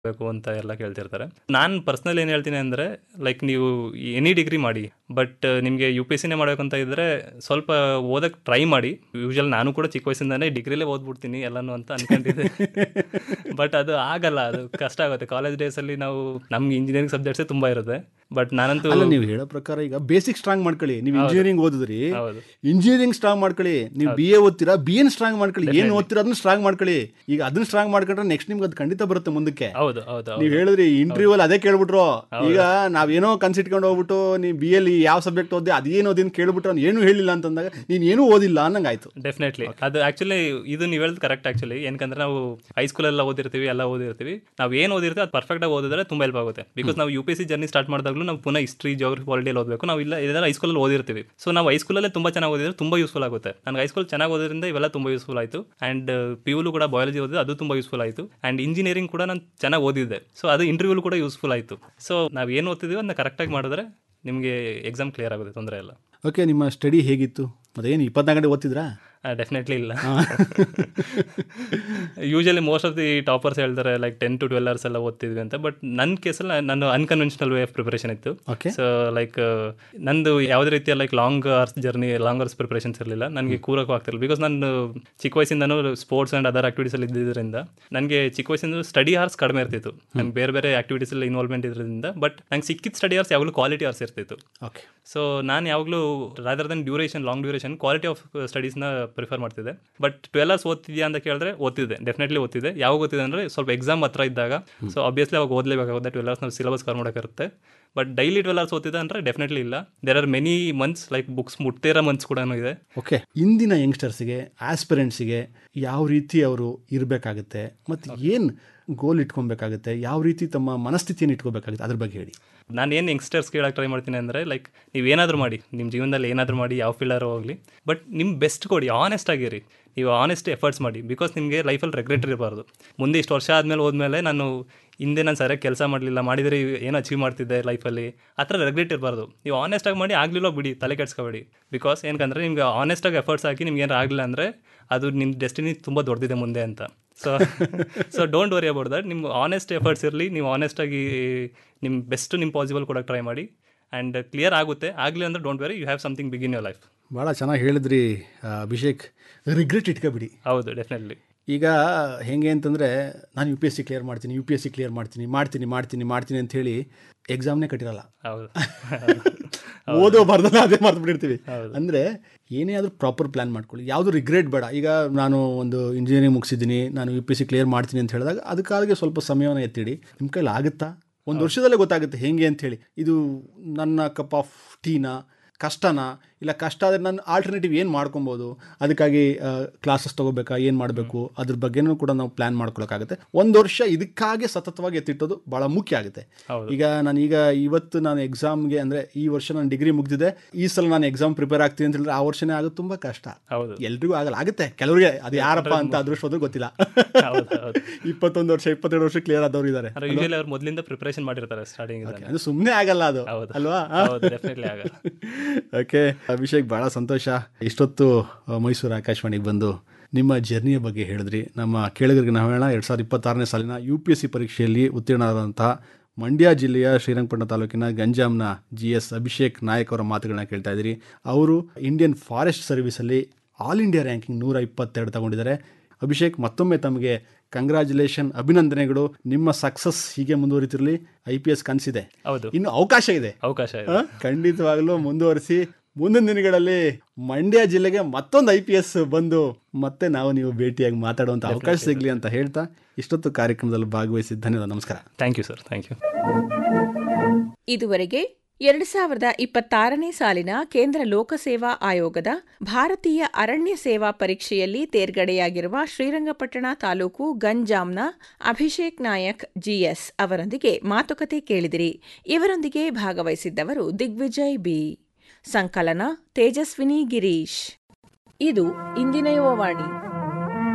ಬೇಕು ಅಂತ ಎಲ್ಲ ಕೇಳ್ತಿರ್ತಾರೆ ನಾನು ಪರ್ಸ್ನಲ್ ಏನು ಹೇಳ್ತೀನಿ ಅಂದರೆ ಲೈಕ್ ನೀವು ಎನಿ ಡಿಗ್ರಿ ಮಾಡಿ ಬಟ್ ನಿಮಗೆ ಯು ಪಿ ಎಸ್ ಸಿನೇ ಮಾಡಬೇಕು ಅಂತ ಇದ್ದರೆ ಸ್ವಲ್ಪ ಓದಕ್ಕೆ ಟ್ರೈ ಮಾಡಿ ಯೂಶಲ್ ನಾನು ಕೂಡ ಚಿಕ್ಕ ವಯಸ್ಸಿಂದಾನೇ ಡಿಗ್ರಿಲೇ ಓದ್ಬಿಡ್ತೀನಿ ಎಲ್ಲನೂ ಅಂತ ಅನ್ಕೊಂಡಿದ್ದೆ ಬಟ್ ಅದು ಆಗಲ್ಲ ಅದು ಕಷ್ಟ ಆಗುತ್ತೆ ಕಾಲೇಜ್ ಡೇಸಲ್ಲಿ ನಾವು ನಮ್ಗೆ ಇಂಜಿನಿಯರಿಂಗ್ ಸಬ್ಜೆಕ್ಟ್ಸೇ ತುಂಬ ಇರುತ್ತೆ ಬಟ್ ನಾನಂತೂ ಅಲ್ಲ ನೀವು ಹೇಳೋ ಪ್ರಕಾರ ಈಗ ಬೇಸಿಕ್ ಸ್ಟ್ರಾಂಗ್ ಮಾಡ್ಕೊಳ್ಳಿ ನೀವು ಇಂಜಿನಿಯರಿಂಗ್ ಓದಿದ್ರಿ ಹೌದು ಇಂಜಿನಿಯರಿಂಗ್ ಸ್ಟ್ರಾಂಗ್ ಮಾಡ್ಕೊಳ್ಳಿ ನೀವು ಬಿ ಎ ಓದ್ತೀರಾ ಬಿ ಎನ್ ಸ್ಟ್ರಾಂಗ್ ಮಾಡ್ಕೊಳ್ಳಿ ಏನು ಓದ್ತೀರಾ ಅದನ್ನ ಸ್ಟ್ರಾಂಗ್ ಮಾಡ್ಕೊಳ್ಳಿ ಈಗ ಅದನ್ನ ಸ್ಟ್ರಾಂಗ್ ಮಾಡ್ಕೊಂಡ್ರೆ ನೆಕ್ಸ್ಟ್ ನಿಮ್ಗೆ ಅದು ಖಂಡಿತ ಬರುತ್ತೆ ಮುಂದಕ್ಕೆ ಹೌದು ಹೌದು ಹೌದು ನೀವ್ ಹೇಳಿದ್ರಿ ಇಂಟರ್ವ್ಯೂ ಅಲ್ಲಿ ಅದೇ ಕೇಳ್ಬಿಟ್ರು ಈಗ ನಾವೇನೋ ಕನ್ಸಿಟ್ಕೊಂಡು ಹೋಗ್ಬಿಟ್ಟು ನೀ ಬಿ ಎಲ್ಲಿ ಯಾವ ಸಬ್ಜೆಕ್ಟ್ ಓದಿ ಅದೇನು ಓದಿನ ಕೇಳ್ಬಿಟ್ರು ಅವ್ನು ಏನು ಹೇಳಿಲ್ಲ ಅಂತಂದಾಗ ನೀನ್ ಏನೂ ಓದಿಲ್ಲ ಅನ್ನಂಗೆ ಆಯ್ತು ಡೆಫಿನೆಟ್ಲಿ ಅದು ಆಕ್ಚುಲಿ ಇದು ನೀವು ಹೇಳೋದು ಕರೆಕ್ಟ್ ಆಕ್ಚುಲಿ ಏನಕಂದ್ರೆ ನಾವು ಹೈಸ್ಕೂಲೆಲ್ಲ ಓದಿರ್ತೀವಿ ಎಲ್ಲ ಓದಿರ್ತೀವಿ ನಾವು ಏನು ಓದಿರ್ತೀವಿ ಅದು ಪರ್ಫೆಕ್ಟ್ ಆಗಿ ಓದಿದ್ರೆ ತುಂಬ ಹೆಲ್ಪ್ ಆಗುತ್ತೆ ಬಿಕಾಸ್ ನಾವು U P C journey start ಮಾಡಿದಾಗಲೂ ನಾವು ಪುನಃ ಹಿಸ್ಟ್ರಿ ಜೋಗ್ರಫಿ ಪಾಲಿಟಿಯಲ್ಲಿ ಓದಬೇಕು ನಾವು ಇಲ್ಲ ಇದೆಲ್ಲ ಹೈಸ್ಕೂಲಲ್ಲಿ ಓದಿರ್ತೀವಿ ಸೊ ನಾವು ಹೈಸ್ಕೂಲಲ್ಲೇ ತುಂಬ ಚೆನ್ನಾಗಿ ಓದಿದ್ರೆ ತುಂಬ ಯೂಸ್ಫುಲ್ ಆಗುತ್ತೆ ನನಗೆ ಹೈಸ್ಕೂಲ್ ಚೆನ್ನಾಗಿ ಓದೋದ್ರಿಂದ ಇವೆಲ್ಲ ತುಂಬ ಯೂಸ್ಫುಲ್ ಆಯಿತು ಆ್ಯಂಡ್ ಪಿ ಯುಲು ಕೂಡ ಬಯಾಲಜಿ ಓದಿದ್ರೆ ಅದು ತುಂಬ ಯೂಸ್ಫುಲ್ ಆಯಿತು ಆ್ಯಂಡ್ ಇಂಜಿನಿಯರಿಂಗ್ ಕೂಡ ನಾನು ಚೆನ್ನಾಗಿ ಓದಿದ್ದೆ ಸೊ ಅದು ಇಂಟರ್ವ್ಯೂಲು ಕೂಡ ಯೂಸ್ಫುಲ್ ಆಯಿತು ಸೊ ನಾವು ಏನು ಓದ್ತಿದ್ದೀವಿ ಅದನ್ನ ಕರೆಕ್ಟಾಗಿ ಮಾಡಿದ್ರೆ ನಿಮಗೆ ಎಕ್ಸಾಮ್ ಕ್ಲಿಯರ್ ಆಗುತ್ತೆ ತೊಂದರೆ ಇಲ್ಲ ಓಕೆ ನಿಮ್ಮ ಸ್ಟಡಿ ಹೇಗಿತ್ತು ಮತ್ತೇನು ಇಪ್ಪತ್ನಾಲ್ಕು ಗಂಟೆ ಓದ್ತಿದ್ರಾ ಡೆಫಿನೆಟ್ಲಿ ಇಲ್ಲ usually most of the toppers ಹೇಳ್ತಾರೆ like ten to twelve hours ಎಲ್ಲ ಓದ್ತಿದ್ವಿ ಅಂತ ಬಟ್ ನನ್ನ ಕೇಸಲ್ಲಿ ನಾನು ಅನ್ಕನ್ವೆನ್ಷನಲ್ ವೇ ಆಫ್ ಪ್ರಿಪರೇಷನ್ ಇತ್ತು ಓಕೆ ಸೊ ಲೈಕ್ ನಂದು ಯಾವುದೇ ರೀತಿಯ like long hours journey long hours preparations ಇರಲಿಲ್ಲ ನನಗೆ ಕೂರಕ್ಕೂ ಆಗ್ತಿರಲಿಲ್ಲ ಬಿಕಾಸ್ ನಾನು ಚಿಕ್ಕ ವಯಸ್ಸಿಂದನೂ ಸ್ಪೋರ್ಟ್ಸ್ ಆ್ಯಂಡ್ ಅದರ್ ಆಕ್ಟಿವಿಟೀಸಲ್ಲಿ ಇದ್ದಿದ್ದರಿಂದ ನನಗೆ ಚಿಕ್ಕ ವಯಸ್ಸಿಂದ ಸ್ಟಡಿ ಅವರ್ಸ್ ಕಡಿಮೆ ಇರ್ತಿತ್ತು ನಂಗೆ ಬೇರೆ ಬೇರೆ ಆಕ್ಟಿವಿಟೀಸಲ್ಲಿ ಇನ್ವಾಲ್ವ್ಮೆಂಟ್ ಇದ್ರಿಂದ ಬಟ್ ನಂಗೆ ಸಿಕ್ಕಿದ ಸ್ಟಡಿ ಅವರ್ಸ್ ಯಾವಾಗಲೂ ಕ್ವಾಲಿಟಿ ಅವರ್ಸ್ ಇರ್ತಿತ್ತು ಓಕೆ ಸೊ ನಾನು ಯಾವಾಗಲೂ rather than duration long duration quality of ಸ್ಟಡೀಸ್ನ ಪ್ರಿಫರ್ ಮಾಡ್ತಿದ್ದೆ ಬಟ್ ಟ್ವೆಲ್ ಅವರ್ಸ್ ಓದ್ತಿದ್ಯಾ ಅಂತ ಕೇಳಿದ್ರೆ ಓದ್ತಿದ್ದೆ ಡೆಫಿನೆಟ್ಲಿ ಓದ್ತಿದ್ದೆ ಯಾವಾಗ ಓದ್ತಿದ್ದೆ ಅಂದರೆ ಸ್ವಲ್ಪ ಎಕ್ಸಾಮ್ ಹತ್ರ ಇದ್ದಾಗ ಸೊ ಅಬ್ವಿಯಸ್ಲಿ ಅವಾಗ ಓದಲೇಬೇಕಾಗುತ್ತೆ ಟ್ವೆಲ್ ಅವರ್ಸ್ ನಾವು ಸಿಲೆಬಸ್ ಕವರ್ ಮಾಡೋಕ್ಕಿರುತ್ತೆ ಬಟ್ ಡೈಲಿ ಟ್ವೆಲ್ ಅವರ್ಸ್ ಓದ್ತಿದ್ದೆ ಅಂದರೆ ಡೆಫಿನೆಟ್ಲಿ ಇಲ್ಲ there are many months like books ಮುಟ್ತಿರೋ ಮಂತ್ಸ್ ಕೂಡ ಇದೆ ಓಕೆ ಇಂದಿನ ಯಂಗ್ಸ್ಟರ್ಸ್ಗೆ ಆಸ್ಪಿರೆಂಟ್ಸಿಗೆ ಯಾವ ರೀತಿ ಅವರು ಇರಬೇಕಾಗುತ್ತೆ ಮತ್ತು ಏನು ಗೋಲ್ ಇಟ್ಕೊಬೇಕಾಗುತ್ತೆ ಯಾವ ರೀತಿ ತಮ್ಮ ಮನಸ್ಥಿತಿಯನ್ನು ಇಟ್ಕೋಬೇಕಾಗುತ್ತೆ ಅದ್ರ ಬಗ್ಗೆ ಹೇಳಿ ನಾನು ಏನು ಯಂಗ್ಸ್ಟರ್ಸ್ ಕೇಳಕ್ಕೆ ಟ್ರೈ ಮಾಡ್ತೀನಿ ಅಂದರೆ ಲೈಕ್ ನೀವು ಏನಾದರೂ ಮಾಡಿ ನಿಮ್ಮ ಜೀವನದಲ್ಲಿ ಏನಾದರೂ ಮಾಡಿ ಯಾವ ಫೀಲ್ಡಾರು ಹೋಗಲಿ ಬಟ್ ನಿಮ್ಮ ಬೆಸ್ಟ್ ಕೊಡಿ ಆನೆಸ್ಟ್ ಆಗಿರಿ ನೀವು ಆನೆಸ್ಟ್ ಎಫರ್ಟ್ಸ್ ಮಾಡಿ ಬಿಕಾಸ್ ನಿಮಗೆ ಲೈಫಲ್ಲಿ ರೆಗ್ರೆಟ್ ಇರಬಾರ್ದು ಮುಂದೆ ಇಷ್ಟು ವರ್ಷ ಆದಮೇಲೆ ಹೋದ್ಮೇಲೆ ನಾನು ಹಿಂದೆ ನಾನು ಸರಿಯಾಗಿ ಕೆಲಸ ಮಾಡಲಿಲ್ಲ ಮಾಡಿದರೆ ಏನು ಅಚೀವ್ ಮಾಡ್ತಿದ್ದೆ ಲೈಫಲ್ಲಿ ಆ ಥರ ರೆಗ್ರೆಟ್ ಇರಬಾರ್ದು ನೀವು ಆನೆಸ್ಟಾಗಿ ಮಾಡಿ ಆಗಲಿಲ್ಲ ಬಿಡಿ ತಲೆ ಕೆಡ್ಸ್ಕೊಬೇಡಿ ಬಿಕಾಸ್ ಏನಕ್ಕಂದ್ರೆ ನಿಮ್ಗೆ ಆನೆಸ್ಟಾಗಿ ಎಫರ್ಟ್ಸ್ ಹಾಕಿ ನಿಮ್ಗೆ ಏನು ಆಗಲಿಲ್ಲ ಅಂದರೆ ಅದು ನಿಮ್ಮ ಡೆಸ್ಟಿನಿ ತುಂಬ ದೊಡ್ಡದಿದೆ ಮುಂದೆ ಅಂತ so so don't worry about that ನಿಮ್ಮ ಆನೆಸ್ಟ್ ಎಫರ್ಟ್ಸ್ ಇರಲಿ ನೀವು ಆನೆಸ್ಟಾಗಿ ನಿಮ್ಮ ಬೆಸ್ಟ್ ನಿಮ್ಮ ಪಾಸಿಬಲ್ ಕೊಡೋಕೆ ಟ್ರೈ ಮಾಡಿ ಆ್ಯಂಡ್ ಕ್ಲಿಯರ್ ಆಗುತ್ತೆ ಆಗಲಿ ಅಂದರೆ don't worry you have something big in your life ಭಾಳ ಚೆನ್ನಾಗಿ ಹೇಳಿದ್ರಿ ಆ, ಅಭಿಷೇಕ್ ರಿಗ್ರೆಟ್ ಇಟ್ಕೊಬಿಡಿ ಹೌದು ಡೆಫಿನೆಟ್ಲಿ ಈಗ ಹೆಂಗೆ ಅಂತಂದರೆ ನಾನು U P S C clear ಮಾಡ್ತೀನಿ U P S C clear ಮಾಡ್ತೀನಿ ಮಾಡ್ತೀನಿ ಮಾಡ್ತೀನಿ ಮಾಡ್ತೀನಿ ಅಂತ ಹೇಳಿ ಎಕ್ಸಾಮ್ನೇ ಕಟ್ಟಿರಲ್ಲ ಹೌದು ಓದೋ ಬರ್ದಲ್ಲ ಅದೇ ಮರ್ತು ಬಿಟ್ಟಿರ್ತೀವಿ ಅಂದರೆ ಏನೇ ಆದರೂ ಪ್ರಾಪರ್ ಪ್ಲ್ಯಾನ್ ಮಾಡ್ಕೊಳ್ಳಿ ಯಾವುದು ರಿಗ್ರೆಟ್ ಬೇಡ ಈಗ ನಾನು ಒಂದು ಇಂಜಿನಿಯರಿಂಗ್ ಮುಗಿಸಿದ್ದೀನಿ ನಾನು U P S C clear ಮಾಡ್ತೀನಿ ಅಂತ ಹೇಳಿದಾಗ ಅದಕ್ಕಾಗಿ ಸ್ವಲ್ಪ ಸಮಯವನ್ನು ಎತ್ತಿಡಿ ನಿಮ್ಮ ಕೈಲಿ ಆಗುತ್ತಾ ಒಂದು ವರ್ಷದಲ್ಲೇ ಗೊತ್ತಾಗುತ್ತೆ ಹೆಂಗೆ ಅಂತ ಹೇಳಿ ಇದು ನನ್ನ ಕಪ್ ಆಫ್ ಟೀನಾ ಕಷ್ಟನಾ ಇಲ್ಲ ಕಷ್ಟ ಆದರೆ ನಾನು ಆಲ್ಟರ್ನೇಟಿವ್ ಏನು ಮಾಡ್ಕೊಬೋದು ಅದಕ್ಕಾಗಿ ಕ್ಲಾಸಸ್ ತೊಗೋಬೇಕಾ ಏನು ಮಾಡಬೇಕು ಅದ್ರ ಬಗ್ಗೆನೂ ಕೂಡ ನಾವು ಪ್ಲ್ಯಾನ್ ಮಾಡ್ಕೊಳಕ್ಕಾಗುತ್ತೆ ಒಂದು ವರ್ಷ ಇದಕ್ಕಾಗಿ ಸತತವಾಗಿ ಎತ್ತಿಟ್ಟೋದು ಭಾಳ ಮುಖ್ಯ ಆಗುತ್ತೆ ಹೌದು. ಈಗ ನಾನೀಗ ಇವತ್ತು ನಾನು ಎಕ್ಸಾಮ್ಗೆ ಅಂದರೆ ಈ ವರ್ಷ ನಾನು ಡಿಗ್ರಿ ಮುಗಿದಿದೆ ಈ ಸಲ ನಾನು ಎಕ್ಸಾಮ್ ಪ್ರಿಪೇರ್ ಆಗ್ತೀನಿ ಅಂತ ಹೇಳಿದ್ರೆ ಆ ವರ್ಷನೇ ಆಗೋದು ತುಂಬ ಕಷ್ಟ ಹೌದು ಎಲ್ರಿಗೂ ಆಗಲ್ಲ ಆಗುತ್ತೆ ಕೆಲವರಿಗೆ ಅದು ಯಾರಪ್ಪ ಅಂತ ಅದೃಷ್ಟವಾದ್ರು ಗೊತ್ತಿಲ್ಲ ಹೌದು ಹೌದು ಇಪ್ಪತ್ತೊಂದು ವರ್ಷ ಇಪ್ಪತ್ತೆರಡು ವರ್ಷ ಕ್ಲಿಯರ್ ಆದವ್ರು ಇದ್ದಾರೆ ಅಂದ್ರೆ ಯೂಶಲಿ ಅವ್ರು ಮೊದಲಿಂದ ಪ್ರಿಪರೇಷನ್ ಮಾಡಿರ್ತಾರೆ ಸ್ಟಾರ್ಟಿಂಗ್ ಅದು ಸುಮ್ಮನೆ ಆಗಲ್ಲ ಅದು ಹೌದು ಅಲ್ವಾ ಹೌದು ಡೆಫಿನೆಟ್ಲಿ ಆಗಲ್ಲ ಓಕೆ ಅಭಿಷೇಕ್ ಭಾಳ ಸಂತೋಷ ಇಷ್ಟೊತ್ತು ಆ, ಮೈಸೂರು ಆಕಾಶವಾಣಿಗೆ ಬಂದು ನಿಮ್ಮ ಜರ್ನಿಯ ಬಗ್ಗೆ ಹೇಳಿದ್ರಿ ನಮ್ಮ ಕೇಳಿಗರಿಗೆ ನಾವು ಹೇಳೋಣ ಎರಡು ಸಾವಿರದ ಇಪ್ಪತ್ತಾರನೇ ಸಾಲಿನ ಯು ಪಿ ಎಸ್ ಸಿ ಪರೀಕ್ಷೆಯಲ್ಲಿ ಉತ್ತೀರ್ಣರಾದಂಥ ಮಂಡ್ಯ ಜಿಲ್ಲೆಯ ಶ್ರೀರಂಗಪಟ್ಟಣ ತಾಲೂಕಿನ ಗಂಜಾಂನ ಜಿ ಎಸ್ ಅಭಿಷೇಕ್ ನಾಯಕ್ ಅವರ ಮಾತುಗಳನ್ನ ಕೇಳ್ತಾ ಇದ್ದೀರಿ ಅವರು ಇಂಡಿಯನ್ ಫಾರೆಸ್ಟ್ ಸರ್ವಿಸಲ್ಲಿ ಆಲ್ ಇಂಡಿಯಾ ರ್ಯಾಂಕಿಂಗ್ ನೂರ ಇಪ್ಪತ್ತೆರಡು ತಗೊಂಡಿದ್ದಾರೆ ಅಭಿಷೇಕ್ ಮತ್ತೊಮ್ಮೆ ತಮಗೆ ಕಂಗ್ರ್ಯಾಚುಲೇಷನ್ ಅಭಿನಂದನೆಗಳು ನಿಮ್ಮ ಸಕ್ಸಸ್ ಹೀಗೆ ಮುಂದುವರಿತಿರಲಿ ಐ ಪಿ ಎಸ್ ಕನಸಿದೆ ಹೌದು ಇನ್ನು ಅವಕಾಶ ಇದೆ ಅವಕಾಶ ಇದೆ ಆ, ಖಂಡಿತವಾಗ್ಲೂ ಮುಂದುವರಿಸಿ ಮುಂದಿನ ದಿನಗಳಲ್ಲಿ ಮಂಡ್ಯ ಜಿಲ್ಲೆಗೆ ಮತ್ತೊಂದು ಐ ಪಿ ಎಸ್ ಬಂದು ಮತ್ತೆ ನಾವು ನೀವು ಭೇಟಿಯಾಗಿ ಮಾತಾಡುವಂಥ ಅವಕಾಶ ಸಿಗಲಿ ಅಂತ ಹೇಳ್ತಾ ಇಷ್ಟೊತ್ತು ಕಾರ್ಯಕ್ರಮದಲ್ಲಿ ಭಾಗವಹಿಸಿ ಧನ್ಯವಾದ ನಮಸ್ಕಾರ thank you sir thank you ಇದುವರೆಗೆ ಎರಡು ಸಾವಿರದ ಇಪ್ಪತ್ತಾರನೇ ಸಾಲಿನ ಕೇಂದ್ರ ಲೋಕಸೇವಾ ಆಯೋಗದ ಭಾರತೀಯ ಅರಣ್ಯ ಸೇವಾ ಪರೀಕ್ಷೆಯಲ್ಲಿ ತೇರ್ಗಡೆಯಾಗಿರುವ ಶ್ರೀರಂಗಪಟ್ಟಣ ತಾಲೂಕು ಗಂಜಾಂನ ಅಭಿಷೇಕ್ ನಾಯಕ್ ಜಿಎಸ್ ಅವರೊಂದಿಗೆ ಮಾತುಕತೆ ಕೇಳಿದಿರಿ ಇವರೊಂದಿಗೆ ಭಾಗವಹಿಸಿದ್ದವರು ದಿಗ್ವಿಜಯ್ ಬಿ ಸಂಕಲನ ತೇಜಸ್ವಿನಿ ಗಿರೀಶ್ ಇದು ಇಂದಿನ ಯುವವಾಣಿ